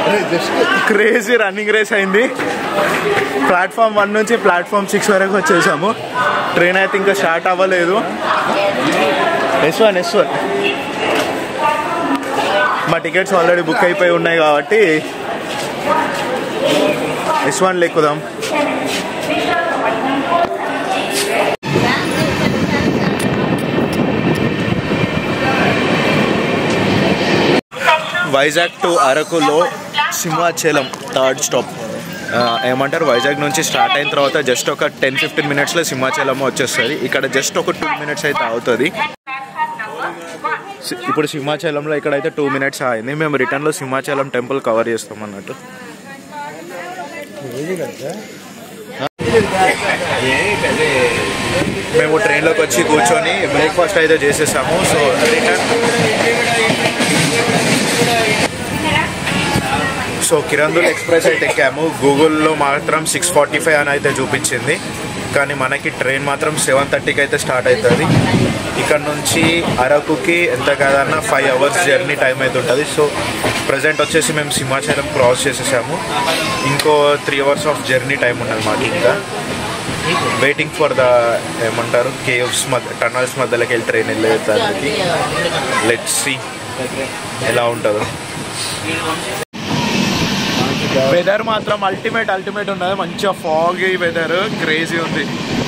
Crazy running race అయింది platform one నుంచి platform six వరకు వచ్చేసాము ట్రైన్ అయితే ఇంకా స్టార్ట్ అవ్వలేదు ఎస్ వన్ ఎస్ వన్ మా టికెట్స్ ఆల్రెడీ బుక్ అయిపోయి ఉన్నాయి కాబట్టి ఎస్ వన్ ఎక్కుదాం వైజాగ్ టు అరకులో సింహాచలం థర్డ్ స్టాప్ ఆ, ఏమంటారు వైజాగ్ నుంచి స్టార్ట్ అయిన తర్వాత జస్ట్ ఒక టెన్ ఫిఫ్టీన్ మినిట్స్లో సింహాచలం వచ్చేస్తుంది ఇక్కడ జస్ట్ ఒక టూ మినిట్స్ అయితే అవుతుంది సి- ఇప్పుడు సింహాచలంలో ఇక్కడైతే టూ మినిట్స్ అయింది మేము రిటర్న్లో సింహాచలం టెంపుల్ కవర్ చేస్తాం అన్నట్టు మేము ట్రైన్లోకి వచ్చి కూర్చొని బ్రేక్ఫాస్ట్ అయితే చేసేసాము so return so Kirandul express అయితే ఎక్కాము గూగుల్లో మాత్రం సిక్స్ ఫార్టీ ఫైవ్ అని అయితే చూపించింది కానీ మనకి ట్రైన్ మాత్రం సెవెన్ థర్టీకి అయితే స్టార్ట్ అవుతుంది ఇక్కడ నుంచి అరకుకి ఎంత కాదన్నా ఫైవ్ అవర్స్ జర్నీ టైం అయితే ఉంటుంది సో ప్రజెంట్ వచ్చేసి మేము సింహాచలం క్రాస్ చేసేసాము ఇంకో three hours of journey time ఉన్నది మాకు ఇంకా వెయిటింగ్ ఫర్ ద ఏమంటారు కేవ్స్ మధ్య టనల్స్ మధ్యలోకి వెళ్ళి ట్రైన్ వెళ్ళేదానికి లెట్స్ సి ఎలా ఉంటుందో వెదర్ మాత్రం అల్టిమేట్ అల్టిమేట్ ఉన్నది మంచిగా ఫాగీ వెదర్ క్రేజీ ఉంది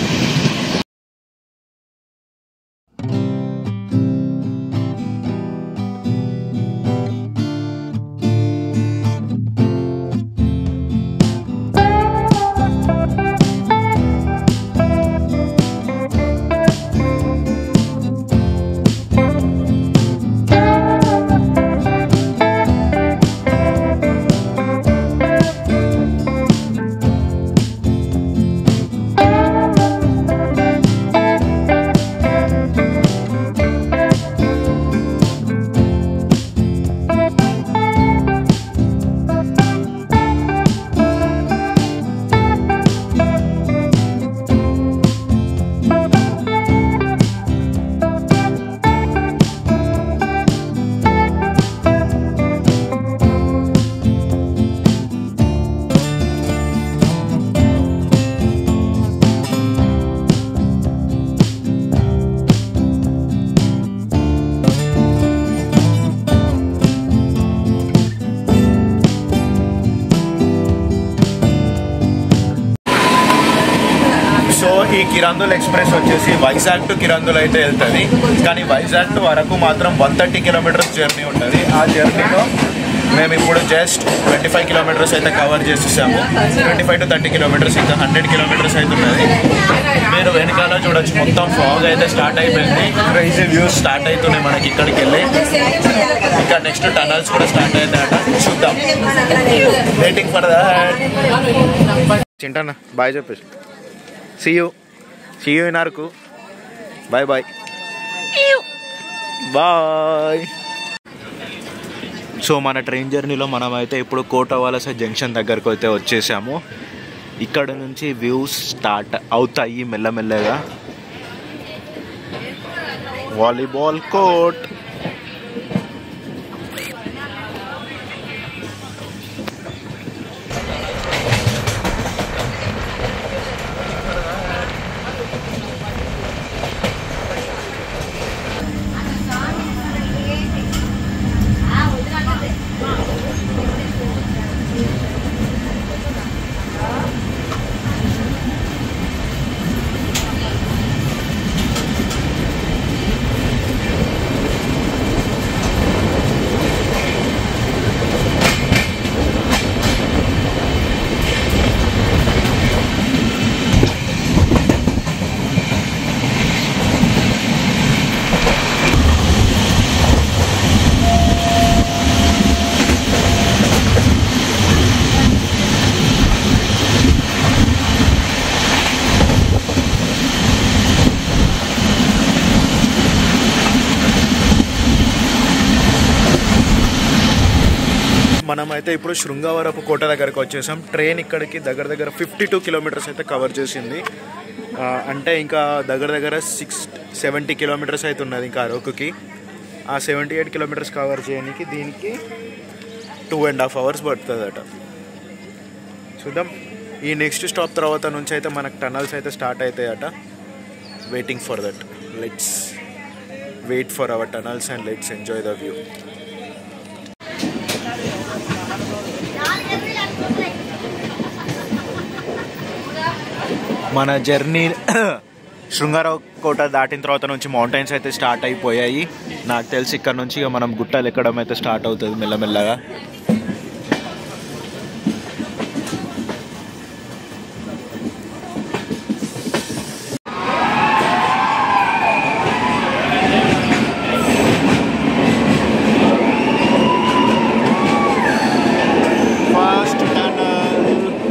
సో ఈ కిరందుల్ ఎక్స్ప్రెస్ వచ్చేసి వైజాగ్ టు కిరందుల్ అయితే వెళ్తుంది కానీ వైజాగ్ టు వరకు మాత్రం వన్ థర్టీ కిలోమీటర్స్ జర్నీ ఉంటుంది ఆ జర్నీలో మేము ఇప్పుడు జస్ట్ ట్వంటీ ఫైవ్ కిలోమీటర్స్ అయితే కవర్ చేసేసాము twenty five to thirty kilometres ఇంకా హండ్రెడ్ కిలోమీటర్స్ అయితే ఉన్నది మీరు వెనకాల చూడొచ్చు మొత్తం ఫాగ్ అయితే స్టార్ట్ అయిపోయింది క్రైజీ వ్యూస్ స్టార్ట్ అవుతున్నాయి మనకి ఇక్కడికి వెళ్ళి ఇంకా నెక్స్ట్ టనల్స్ కూడా స్టార్ట్ అవుతాయట చూద్దాం వెయిటింగ్ ఫర్ దాట్ చింటన్న బాయ్ చెప్పేసి see you see you in Araku bye bye bye so మన ట్రైన్ జర్నీలో మనం అయితే ఇప్పుడు కోటవాలస జంక్షన్ దగ్గరకు అయితే వచ్చేసాము ఇక్కడ నుంచి వ్యూస్ స్టార్ట్ అవుతాయి మెల్లమెల్లగా వాలీబాల్ కోర్ట్ మనమైతే ఇప్పుడు శృంగవరపు కోట దగ్గరకు వచ్చేసాం ట్రైన్ ఇక్కడికి దగ్గర దగ్గర ఫిఫ్టీ టూ కిలోమీటర్స్ అయితే కవర్ చేసింది ఆ, అంటే ఇంకా దగ్గర దగ్గర సిక్స్ సెవెంటీ కిలోమీటర్స్ అయితే ఉన్నది ఇంకా అరకుకి ఆ సెవెంటీ ఎయిట్ కిలోమీటర్స్ కవర్ చేయడానికి దీనికి టూ అండ్ హాఫ్ అవర్స్ పడుతుందట చూద్దాం ఈ నెక్స్ట్ స్టాప్ తర్వాత నుంచి అయితే మనకు టనల్స్ అయితే స్టార్ట్ అవుతాయట waiting for that let's wait for our tunnels and let's enjoy the view మన జర్నీ శృంగారావు కోట దాటిన తర్వాత నుంచి మౌంటైన్స్ అయితే స్టార్ట్ అయిపోయాయి నాకు తెలిసి ఇక్కడ నుంచి ఇక మనం గుట్టలు ఎక్కడం అయితే స్టార్ట్ అవుతుంది మెల్లమెల్లగా ఫాస్ట్ టనల్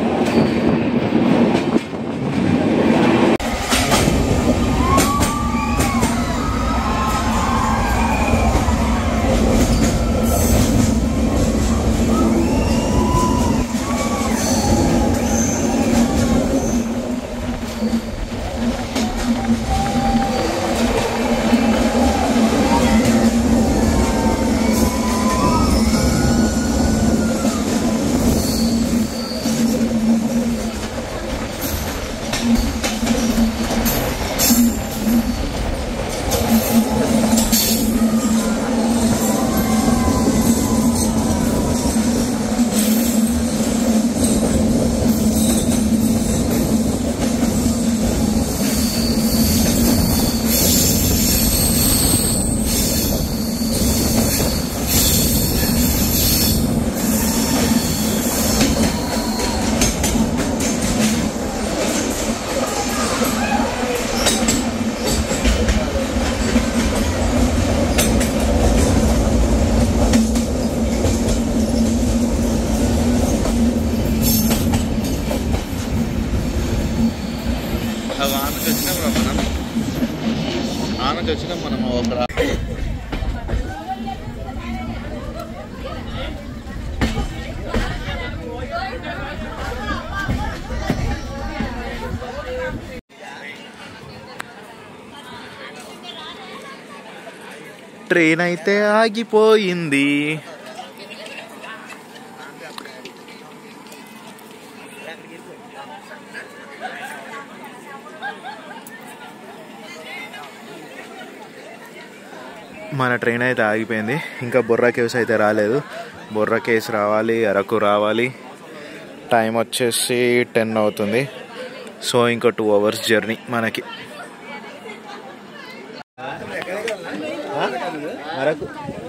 ఆనకి వచ్చినప్పుడు మనం ఆనకి వచ్చిన మనం ఒక ట్రైన్ అయితే ఆగిపోయింది మన ట్రైన్ అయితే ఆగిపోయింది ఇంకా బొర్రా కేవ్స్ అయితే రాలేదు బొర్రా కేవ్స్ రావాలి అరకు రావాలి టైం వచ్చేసి టెన్ అవుతుంది సో ఇంకా టూ అవర్స్ జర్నీ మనకి అరకు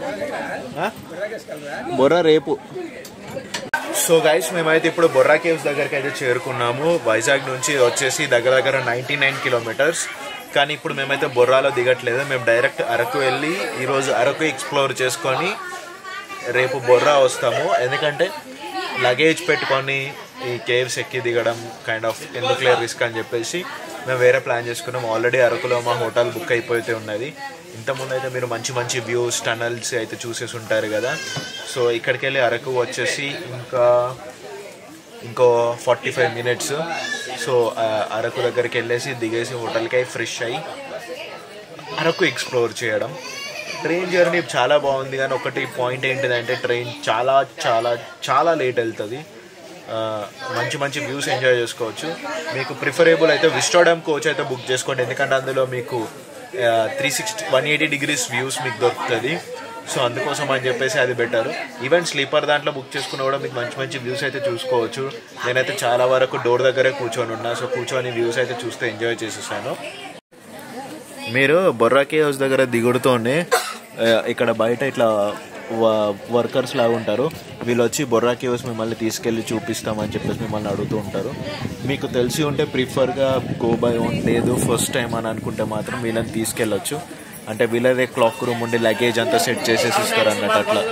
బొర్రా రేపు సో గైస్ మేమైతే ఇప్పుడు బొర్రా కేవ్స్ దగ్గరికి అయితే చేరుకున్నాము వైజాగ్ నుంచి వచ్చేసి దగ్గర దగ్గర నైంటీ నైన్ కిలోమీటర్స్ కానీ ఇప్పుడు మేమైతే బొర్రాలో దిగట్లేదు మేము డైరెక్ట్ అరకు వెళ్ళి ఈరోజు అరకు ఎక్స్ప్లోర్ చేసుకొని రేపు బొర్రా వస్తాము ఎందుకంటే లగేజ్ పెట్టుకొని ఈ కేవ్స్ ఎక్కి దిగడం కైండ్ ఆఫ్ ఎందుకు రిస్క్ అని చెప్పేసి మేము వేరే ప్లాన్ చేసుకున్నాం ఆల్రెడీ అరకులో మా హోటల్ బుక్ అయిపోతే ఉన్నది ఇంతకుముందు అయితే మీరు మంచి మంచి వ్యూస్ టనల్స్ అయితే చూసేసి ఉంటారు కదా సో ఇక్కడికి వెళ్ళి అరకు వచ్చేసి ఇంకా ఇంకో ఫార్టీ ఫైవ్ మినిట్స్ సో ఆ, అరకు దగ్గరికి వెళ్ళేసి దిగేసి హోటల్కి అయి ఫ్రెష్ అయ్యి అరకు ఎక్స్ప్లోర్ చేయడం ట్రైన్ జర్నీ చాలా బాగుంది కానీ ఒకటి పాయింట్ ఏంటిదంటే ట్రైన్ చాలా చాలా చాలా లేట్ వెళ్తుంది ఆ, మంచి మంచి వ్యూస్ ఎంజాయ్ చేసుకోవచ్చు మీకు ప్రిఫరబుల్ అయితే విస్టోడమ్ కోచ్ అయితే బుక్ చేసుకోండి ఎందుకంటే అందులో మీకు three sixty one eighty degrees views మీకు దొరుకుతుంది సో అందుకోసం అని చెప్పేసి అది బెటర్ ఈవెన్ స్లీపర్ దాంట్లో బుక్ చేసుకున్న కూడా మీకు మంచి మంచి వ్యూస్ అయితే చూసుకోవచ్చు నేనైతే చాలా వరకు డోర్ దగ్గరే కూర్చొని ఉన్నా సో కూర్చొని వ్యూస్ అయితే చూస్తే ఎంజాయ్ చేసేసాను మీరు బొర్రా కేవ్స్ దగ్గర దిగుడుతోనే ఆ, ఇక్కడ బయట ఇట్లా వర్కర్స్ లాగా ఉంటారు వీళ్ళు వచ్చి బొర్రా కేవ్స్ మిమ్మల్ని తీసుకెళ్ళి చూపిస్తామని చెప్పేసి మిమ్మల్ని అడుగుతూ ఉంటారు మీకు తెలిసి ఉంటే ప్రిఫర్గా గో బై ఓన్ లేదు ఫస్ట్ టైం అని అనుకుంటే మాత్రం వీళ్ళని తీసుకెళ్ళొచ్చు అంటే వీళ్ళదే క్లాక్ రూమ్ ఉండి లగేజ్ అంతా సెట్ చేసేసి ఇస్తారు అన్నట్టు అట్లా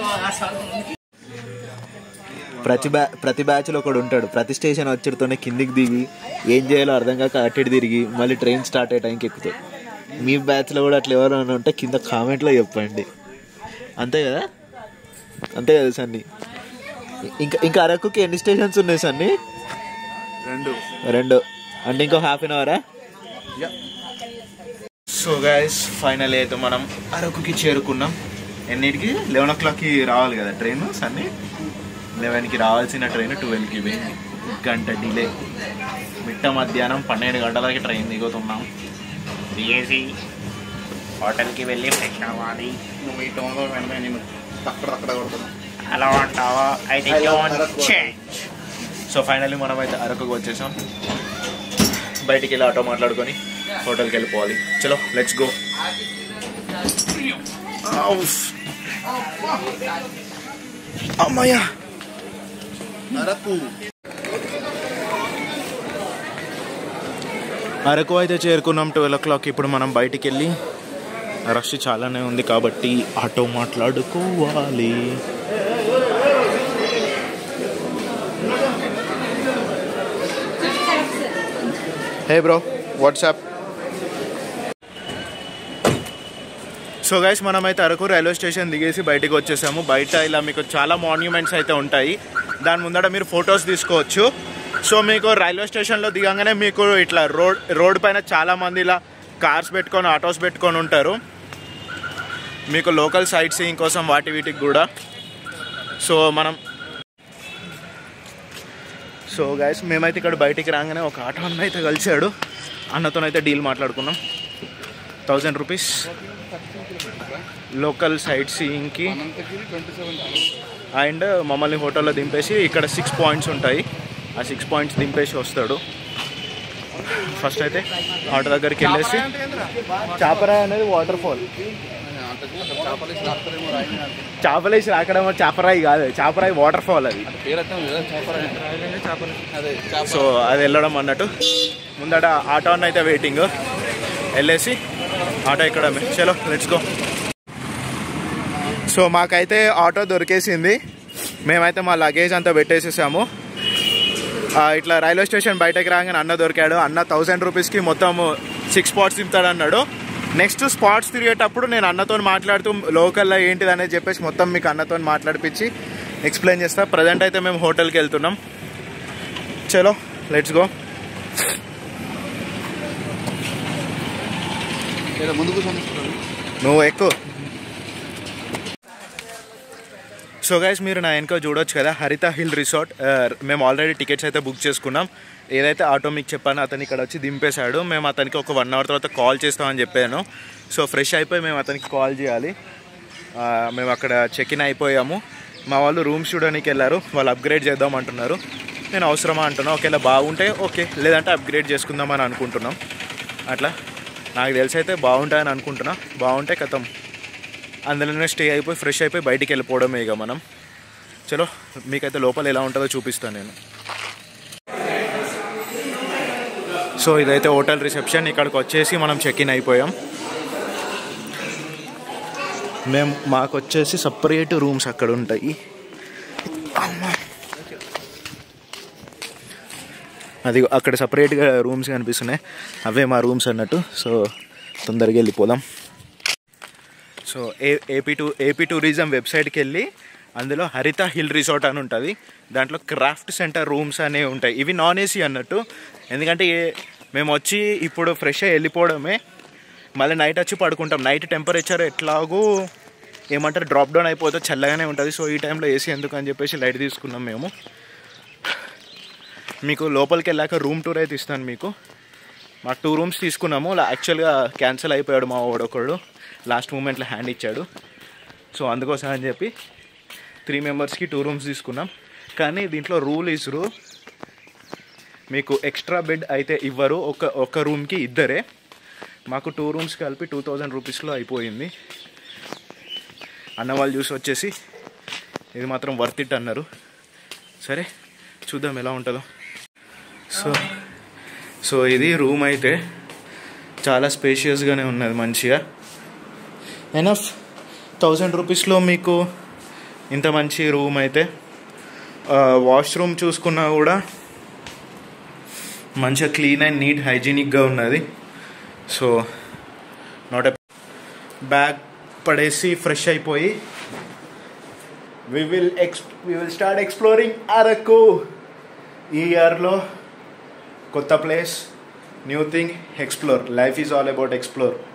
ప్రతి బ్యా ప్రతి బ్యాచ్లో ఒకడు ఉంటాడు ప్రతి స్టేషన్ వచ్చేటతోనే కిందికి దిగి ఏం చేయాలో అర్థం కాక అటు ఇటు తిరిగి మళ్ళీ ట్రైన్ స్టార్ట్ అయ్యే టైంకి ఎక్కుతాడు మీ బ్యాచ్లో కూడా అట్లా ఎవరైనా ఉంటే కింద కామెంట్లో చెప్పండి అంతే కదా అంతే కదా సన్ని ఇంకా ఇంకా అరకుకి ఎన్ని స్టేషన్స్ ఉన్నాయి సన్ని రెండు రెండు అంటే ఇంకో హాఫ్ అన్ అవరా సో గైస్ ఫైనల్ అయితే మనం అరకుకి చేరుకున్నాం ఎన్నిటికి లెవెన్ ఓ క్లాక్కి రావాలి కదా ట్రైన్ సన్ని లెవెన్కి రావాల్సిన ట్రైన్ ట్వెల్వ్కి పోయింది గంట డిలే మిట్ట మధ్యాహ్నం పన్నెండు గంటలకి ట్రైన్ దిగుతున్నాం దిగేసి హోటల్కి వెళ్ళి ఫ్రెష్ అవ్వాలి నువ్వు ఈ టోన్లో వెంటనే నేను అక్కడ అక్కడ కొడుతున్నాను అలా అంటావా అయితే చేంజ్ సో ఫైనల్లీ మనం అయితే అరకుకు వచ్చేసాం బయటికి వెళ్ళి ఆటో మాట్లాడుకొని హోటల్కి వెళ్ళిపోవాలి చలో లెట్స్ గో అమ్మయ్యా అరకు అరకు అయితే చేరుకున్నాం ట్వెల్వ్ ఓ క్లాక్ ఇప్పుడు మనం బయటికి వెళ్ళి రష్ చాలానే ఉంది కాబట్టి ఆటో మాట్లాడుకోవాలి hey bro WhatsApp so guys మనమైతే అరకు రైల్వే స్టేషన్ దిగేసి బయటికి వచ్చేసాము బయట ఇలా మీకు చాలా మాన్యుమెంట్స్ అయితే ఉంటాయి దాని ముందట మీరు ఫొటోస్ తీసుకోవచ్చు సో మీకు రైల్వే స్టేషన్లో దిగంగానే మీకు ఇట్లా రోడ్ రోడ్ పైన చాలా మంది ఇలా కార్స్ పెట్టుకొని ఆటోస్ పెట్టుకొని ఉంటారు మీకు లోకల్ సైట్ సీయింగ్ కోసం వాటి వీటికి కూడా సో మనం సో గైస్ మేమైతే ఇక్కడ బయటికి రాగానే ఒక ఆటో అన్న అయితే కలిసాడు అన్నతోనైతే డీల్ మాట్లాడుకున్నాం థౌజండ్ రూపీస్ లోకల్ సైట్ సీయింగ్కి అనంతగిరి ట్వంటీ సెవెన్ అండ్ మమ్మల్ని హోటల్లో దింపేసి ఇక్కడ సిక్స్ పాయింట్స్ ఉంటాయి ఆ సిక్స్ పాయింట్స్ దింపేసి వస్తాడు ఫస్ట్ అయితే ఆటో దగ్గరికి వెళ్ళేసి చాపరా అనేది వాటర్ ఫాల్ చేపలు రాస్తారేమో రాయి చాపలేసి రాకడం చాపరాయి కాదు చాపరాయి వాటర్ ఫాల్ అది పేరు అర్థం కదా చేపలు అదే చేప సో అది వెళ్ళడం అన్నట్టు ముందట ఆటో అన్న అయితే వెయిటింగ్ వెళ్ళేసి ఆటో ఇక్కడ చలో లెట్స్ గో సో మాకైతే ఆటో దొరికేసింది మేమైతే మా లగేజ్ అంతా పెట్టేసేసాము ఆ, ఇట్లా రైల్వే స్టేషన్ బయటకు రాగానే అన్న దొరికాడు అన్న థౌసండ్ రూపీస్కి మొత్తం సిక్స్ స్పాట్స్ తింటాడు అన్నాడు నెక్స్ట్ స్పాట్స్ తిరిగేటప్పుడు నేను అన్నతో మాట్లాడుతూ లోకల్లో ఏంటిది అనేది చెప్పేసి మొత్తం మీకు అన్నతో మాట్లాడిపించి ఎక్స్ప్లెయిన్ చేస్తా ప్రజెంట్ అయితే మేము హోటల్కి వెళ్తున్నాం చలో లెట్స్ గో లేదా ముందుకు సంవత్సరం నువ్వు ఎక్కువ సో గైస్ మీరు నా వెనక చూడొచ్చు కదా హరిత హిల్ రిసార్ట్ ఆ, మేము ఆల్రెడీ టికెట్స్ అయితే బుక్ చేసుకున్నాం ఏదైతే ఆటో మీకు చెప్పానో అతను ఇక్కడ వచ్చి దింపేశాడు మేము అతనికి ఒక వన్ అవర్ తర్వాత కాల్ చేస్తామని చెప్పాను సో ఫ్రెష్ అయిపోయి మేము అతనికి కాల్ చేయాలి ఆ, మేము అక్కడ చెక్ ఇన్ అయిపోయాము మా వాళ్ళు రూమ్స్ చూడడానికి వెళ్ళారు వాళ్ళు అప్గ్రేడ్ చేద్దాం అంటున్నారు నేను అవసరమా అంటున్నా ఒకవేళ బాగుంటే ఓకే లేదంటే అప్గ్రేడ్ చేసుకుందాం అని అనుకుంటున్నాం అట్లా నాకు తెలిసి అయితే బాగుంటాయని అనుకుంటున్నా బాగుంటే కథం అందులోనే స్టే అయిపోయి ఫ్రెష్ అయిపోయి బయటికి వెళ్ళిపోవడమే ఇక మనం చలో మీకైతే లోపల ఎలా ఉంటుందో చూపిస్తాను నేను సో ఇదైతే హోటల్ రిసెప్షన్ ఇక్కడికి వచ్చేసి మనం చెక్ ఇన్ అయిపోయాం మేము మాకు వచ్చేసి సపరేట్ రూమ్స్ అక్కడ ఉంటాయి అమ్మా. అది అక్కడ సపరేట్గా రూమ్స్ కనిపిస్తున్నాయి అవే మా రూమ్స్ అన్నట్టు సో తొందరగా వెళ్ళిపోదాం so A AP to AP tourism వెబ్సైట్కి వెళ్ళి అందులో హరిత హిల్ రిసార్ట్ అని ఉంటుంది దాంట్లో క్రాఫ్ట్ సెంటర్ రూమ్స్ అనేవి ఉంటాయి ఇవి నాన్ ఏసీ అన్నట్టు ఎందుకంటే ఏ- మేము వచ్చి ఇప్పుడు ఫ్రెష్ అయ్యి వెళ్ళిపోవడమే మళ్ళీ నైట్ వచ్చి పడుకుంటాం నైట్ టెంపరేచర్ ఎట్లాగూ ఏమంటారు డ్రాప్ డౌన్ అయిపోతే చల్లగానే ఉంటుంది సో ఈ టైంలో ఏసీ ఎందుకు అని చెప్పేసి లైట్ తీసుకున్నాం మేము మీకు లోపలికి వెళ్ళాక రూమ్ టూర్ అయితే ఇస్తాను మీకు మాకు టూ రూమ్స్ తీసుకున్నాము యాక్చువల్గా క్యాన్సిల్ అయిపోయాడు మా వాడొకడు లాస్ట్ మూమెంట్లో హ్యాండ్ ఇచ్చాడు సో అందుకోసం అని చెప్పి త్రీ మెంబర్స్కి టూ రూమ్స్ తీసుకున్నాం కానీ దీంట్లో రూల్ ఇసురు మీకు ఎక్స్ట్రా బెడ్ అయితే ఇవ్వరు ఒక ఒక రూమ్కి ఇద్దరే మాకు టూ రూమ్స్ కలిపి టూ థౌజండ్ రూపీస్లో అయిపోయింది అన్న వాళ్ళు చూసి వచ్చేసి ఇది మాత్రం వర్త్ ఇట్ అన్నారు సరే చూద్దాం ఎలా ఉంటుందో సో సో ఇది రూమ్ అయితే చాలా స్పేషియస్గానే ఉన్నది మంచిగా ఎనఫ్ థౌజండ్ రూపీస్లో మీకు ఇంత మంచి రూమ్ అయితే వాష్రూమ్ చూసుకున్నా కూడా మంచిగా క్లీన్ అండ్ నీట్ హైజీనిక్గా ఉన్నది సో నాట్ ఎ బ్యాగ్ పడేసి ఫ్రెష్ అయిపోయి we will ex we will start exploring Araku ఈ ఇయర్లో కొత్త place new thing explore life is all about explore